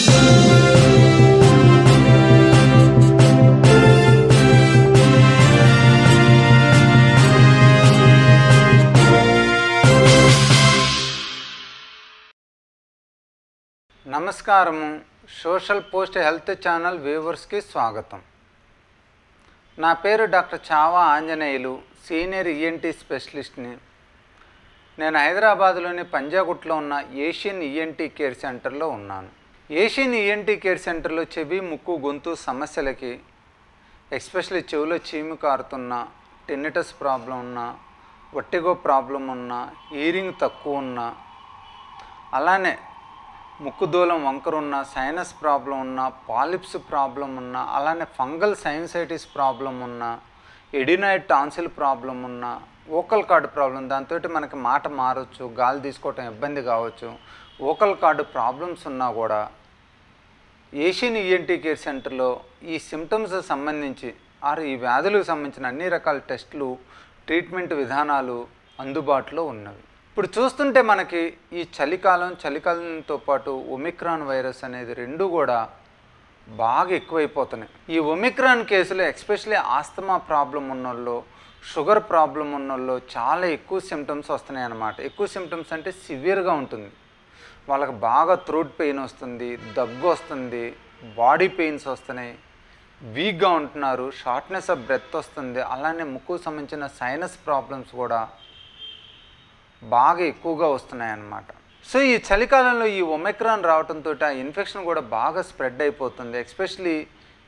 నమస్కారము social post health channel వ్యూవర్స్కి స్వాగతం నా పేరు డాక్టర్ చావా ఆంజనేయులు సీనియర్ ఈఎన్టీ స్పెషలిస్ట్ని నేను హైదరాబాద్లోని పంజాగుట్లో ఉన్న ఏషియన్ ఈఎన్టీ కేర్ సెంటర్లో ఉన్నాను ఏషియన్ ఈఎన్టీ కేర్ సెంటర్లో చెవి ముక్కు గొంతు సమస్యలకి ఎస్పెషల్లీ చెవిలో చీము కారుతున్న టెన్నిటస్ ప్రాబ్లం ఉన్న ఒట్టిగో ప్రాబ్లం ఉన్న హీరింగ్ తక్కువ ఉన్నా అలానే ముక్కు దూలం వంకర ఉన్న సైనస్ ప్రాబ్లం ఉన్న పాలిప్స్ ప్రాబ్లం ఉన్న అలానే ఫంగల్ సైనసైటిస్ ప్రాబ్లం ఉన్న ఎడినాయిడ్ టాన్సిల్ ప్రాబ్లం ఉన్న ఓకల్ కార్డు ప్రాబ్లం దాంతో మనకి మాట మారచ్చు గాలి తీసుకోవటం ఇబ్బంది కావచ్చు ఓకల్ కార్డు ప్రాబ్లమ్స్ ఉన్నా కూడా ఏషియన్ ఈఎన్టీ కేర్ సెంటర్లో ఈ సిమ్టమ్స్ సంబంధించి ఆరు ఈ వ్యాధులకు సంబంధించిన అన్ని రకాల టెస్టులు ట్రీట్మెంట్ విధానాలు అందుబాటులో ఉన్నవి ఇప్పుడు చూస్తుంటే మనకి ఈ చలికాలం చలికాలంతో పాటు ఒమిక్రాన్ వైరస్ అనేది రెండు కూడా బాగా ఎక్కువైపోతున్నాయి ఈ ఒమిక్రాన్ కేసులో ఎక్స్పెషలీ ఆస్తమా ప్రాబ్లం ఉన్నోళ్ళు షుగర్ ప్రాబ్లం ఉన్నోళ్ళు చాలా ఎక్కువ సిమ్టమ్స్ వస్తున్నాయి అన్నమాట ఎక్కువ సిమ్టమ్స్ అంటే సివియర్గా ఉంటుంది వాళ్ళకి బాగా థ్రోట్ పెయిన్ వస్తుంది దగ్గు వస్తుంది బాడీ పెయిన్స్ వస్తున్నాయి వీక్గా ఉంటున్నారు షార్ట్నెస్ ఆఫ్ బ్రెత్ వస్తుంది అలానే ముక్కు సంబంధించిన సైనస్ ప్రాబ్లమ్స్ కూడా బాగా ఎక్కువగా వస్తున్నాయి అన్నమాట సో ఈ చలికాలంలో ఈ ఒమెక్రాన్ రావడంతో ఆ ఇన్ఫెక్షన్ కూడా బాగా స్ప్రెడ్ అయిపోతుంది ఎస్పెషలీ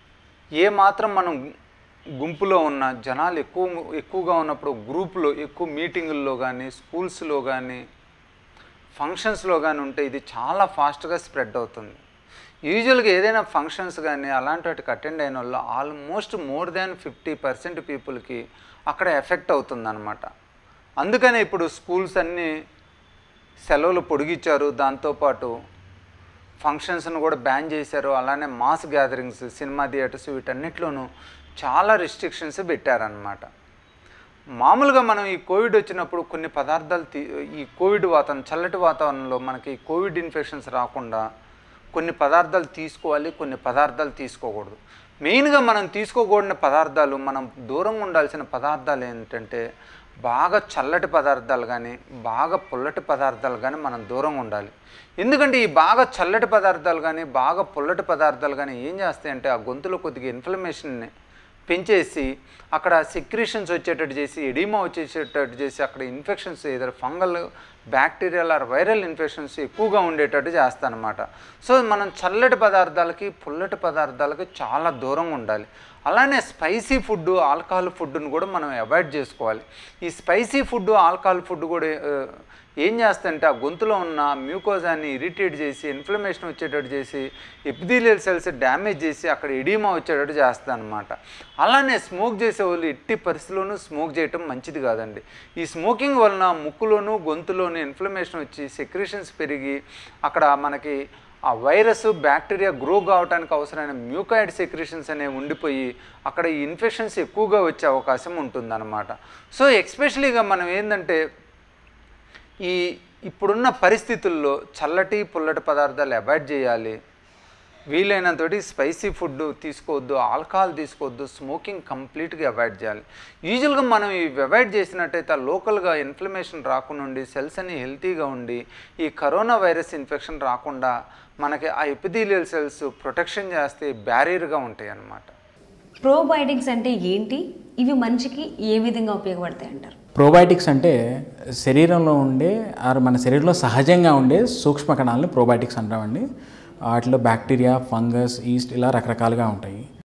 ఏ మాత్రం మనం గుంపులో ఉన్న జనాలు ఎక్కువ ఎక్కువగా ఉన్నప్పుడు గ్రూప్లో ఎక్కువ మీటింగుల్లో కానీ స్కూల్స్లో కానీ ఫంక్షన్స్లో కానీ ఉంటే ఇది చాలా ఫాస్ట్గా స్ప్రెడ్ అవుతుంది యూజువల్గా ఏదైనా ఫంక్షన్స్ కానీ అలాంటి వాటికి అటెండ్ అయిన వాళ్ళు almost more than fifty percent పీపుల్కి అక్కడ ఎఫెక్ట్ అవుతుందన్నమాట అందుకనే ఇప్పుడు స్కూల్స్ అన్నీ సెలవులు పొడిగించారు దాంతోపాటు ఫంక్షన్స్ను కూడా బ్యాన్ చేశారు అలానే మాస్ గ్యాదరింగ్స్ సినిమా థియేటర్స్ వీటన్నిటిలోనూ చాలా రిస్ట్రిక్షన్స్ పెట్టారనమాట మామూలుగా మనం ఈ కోవిడ్ వచ్చినప్పుడు కొన్ని పదార్థాలు తీ ఈ కోవిడ్ వాతావరణం చల్లటి వాతావరణంలో మనకి కోవిడ్ ఇన్ఫెక్షన్స్ రాకుండా కొన్ని పదార్థాలు తీసుకోవాలి కొన్ని పదార్థాలు తీసుకోకూడదు మెయిన్గా మనం తీసుకోకూడని పదార్థాలు మనం దూరంగా ఉండాల్సిన పదార్థాలు ఏంటంటే బాగా చల్లటి పదార్థాలు కానీ బాగా పుల్లటి పదార్థాలు కానీ మనం దూరంగా ఉండాలి ఎందుకంటే ఈ బాగా చల్లటి పదార్థాలు కానీ బాగా పుల్లటి పదార్థాలు కానీ ఏం చేస్తాయంటే ఆ గొంతులో కొద్దిగా ఇన్ఫ్లమేషన్ని పెంచేసి అక్కడ సెక్రీషన్స్ వచ్చేటట్టు చేసి ఎడిమా వచ్చేసేటట్టు చేసి అక్కడ ఇన్ఫెక్షన్స్ ఏదైనా fungal bacterial or viral infections ఎక్కువగా ఉండేటట్టు చేస్తానమాట సో మనం చల్లటి పదార్థాలకి పుల్లటి పదార్థాలకి చాలా దూరంగా ఉండాలి అలానే స్పైసీ ఫుడ్ ఆల్కహాల్ ఫుడ్ను కూడా మనం అవాయిడ్ చేసుకోవాలి ఈ స్పైసీ ఫుడ్ ఆల్కహాల్ ఫుడ్ కూడా ఆ, ఏం చేస్తుంటే ఆ గొంతులో ఉన్న మ్యూకోజాన్ని ఇరిటేట్ చేసి ఇన్ఫ్లమేషన్ వచ్చేటట్టు చేసి ఎపిథీలియల్ సెల్స్ డ్యామేజ్ చేసి అక్కడ ఎడీమా వచ్చేటట్టు చేస్తుంది అనమాట అలానే స్మోక్ చేసే వాళ్ళు ఎట్టి పరిస్థితుల్లోనూ స్మోక్ చేయటం మంచిది కాదండి ఈ స్మోకింగ్ వలన ముక్కులోను గొంతులోను ఇన్ఫ్లమేషన్ వచ్చి సెక్రేషన్స్ పెరిగి అక్కడ మనకి ఆ వైరస్ బ్యాక్టీరియా గ్రో కావడానికి అవసరమైన మ్యూకాయిడ్ సెక్రేషన్స్ అనేవి ఉండిపోయి అక్కడ ఈ ఇన్ఫెక్షన్స్ ఎక్కువగా వచ్చే అవకాశం ఉంటుందన్నమాట సో ఎక్స్పెషలీగా మనం ఏంటంటే ఈ ఇప్పుడున్న పరిస్థితుల్లో చల్లటి పుల్లటి పదార్థాలు అవాయిడ్ చేయాలి వీలైనంతటి స్పైసీ ఫుడ్ తీసుకోవద్దు ఆల్కహాల్ తీసుకోవద్దు స్మోకింగ్ కంప్లీట్గా అవాయిడ్ చేయాలి యూజువల్గా మనం ఇవి అవాయిడ్ చేసినట్టయితే ఆ లోకల్గా ఇన్ఫ్లమేషన్ రాకుండా ఉండి సెల్స్ అన్ని హెల్తీగా ఉండి ఈ కరోనా వైరస్ ఇన్ఫెక్షన్ రాకుండా మనకి ఆ ఎపిథీలియల్ సెల్స్ ప్రొటెక్షన్ చేస్తే బ్యారియర్గా ఉంటాయి అన్నమాట ప్రోబయోటిక్స్ అంటే ఏంటి ఇవి మనిషికి ఏ విధంగా ఉపయోగపడతాయి అంటారు ప్రోబయాటిక్స్ అంటే శరీరంలో ఉండే ఆర్ మన శరీరంలో సహజంగా ఉండే సూక్ష్మ కణాలను ప్రోబయాటిక్స్ అంటామండి వాటిలో బ్యాక్టీరియా ఫంగస్ ఈస్ట్ ఇలా రకరకాలుగా ఉంటాయి